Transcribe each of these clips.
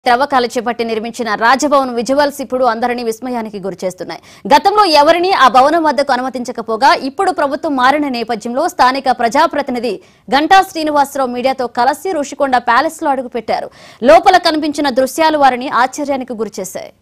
త్రవ్వకాలు చేపట్టి నిర్మించిన రాజభవన్ విజువల్స్ ఇప్పుడు అందరినీ విస్మయానికి గురిచేస్తున్నాయి గతంలో ఎవరిని ఆ భవనం వద్దకు అనుమతించకపోగా ఇప్పుడు ప్రభుత్వం మారిన నేపథ్యంలో స్థానిక ప్రజాప్రతినిధి గంటా శ్రీనివాసరావు మీడియాతో కలిసి ఋషికొండ ప్యాలెస్ లో అడుగుపెట్టారు లోపల కనిపించిన దృశ్యాలు వారిని ఆశ్చర్యానికి గురిచేశాయి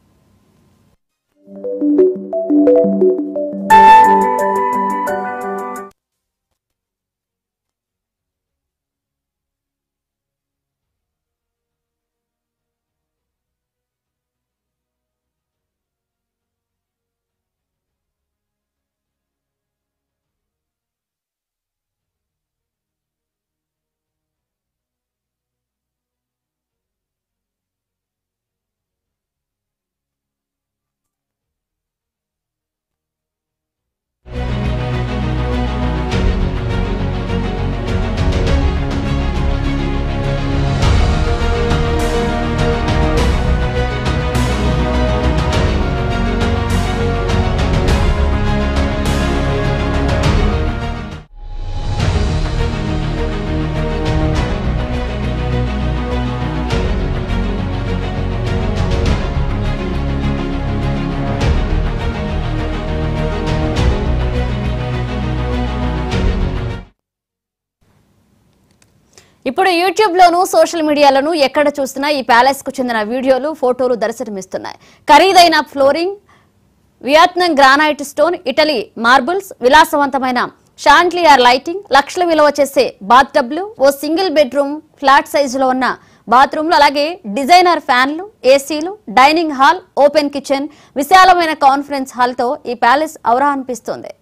ఇప్పుడు యూట్యూబ్ లోను సోషల్ మీడియాలోను ఎక్కడ చూసినా ఈ ప్యాలెస్ కు చెందిన వీడియోలు ఫోటోలు దర్శనమిస్తున్నాయి ఖరీదైన flooring Vietnam granite stone Italy marbles విలాసవంతమైన షాంట్లియర్ లైటింగ్ లక్షల విలువ చేసే బాత్ టబ్లు ఓ సింగిల్ బెడ్రూమ్ ఫ్లాట్ సైజులో ఉన్న బాత్రూమ్లు అలాగే డిజైనర్ ఫ్యాన్లు ఏసీలు డైనింగ్ హాల్ ఓపెన్ కిచెన్ విశాలమైన కాన్ఫరెన్స్ హాల్తో ఈ ప్యాలెస్ ఔరా అనిపిస్తోంది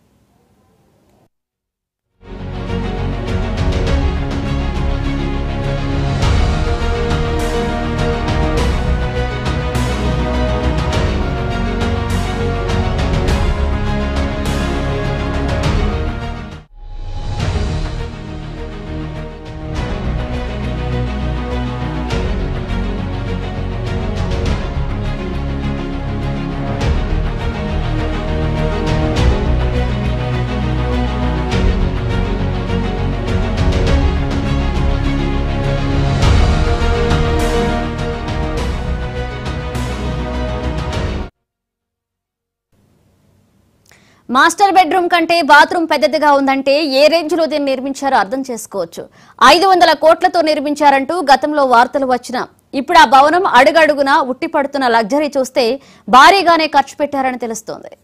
మాస్టర్ బెడ్రూమ్ కంటే బాత్రూమ్ పెద్దదిగా ఉందంటే ఏ రేంజ్ లో దీన్ని నిర్మించారో అర్థం చేసుకోవచ్చు ఐదు వందల కోట్లతో నిర్మించారంటూ గతంలో వార్తలు వచ్చిన ఇప్పుడు ఆ భవనం అడుగడుగునా ఉట్టిపడుతున్న లగ్జరీ చూస్తే భారీగానే ఖర్చు పెట్టారని తెలుస్తోంది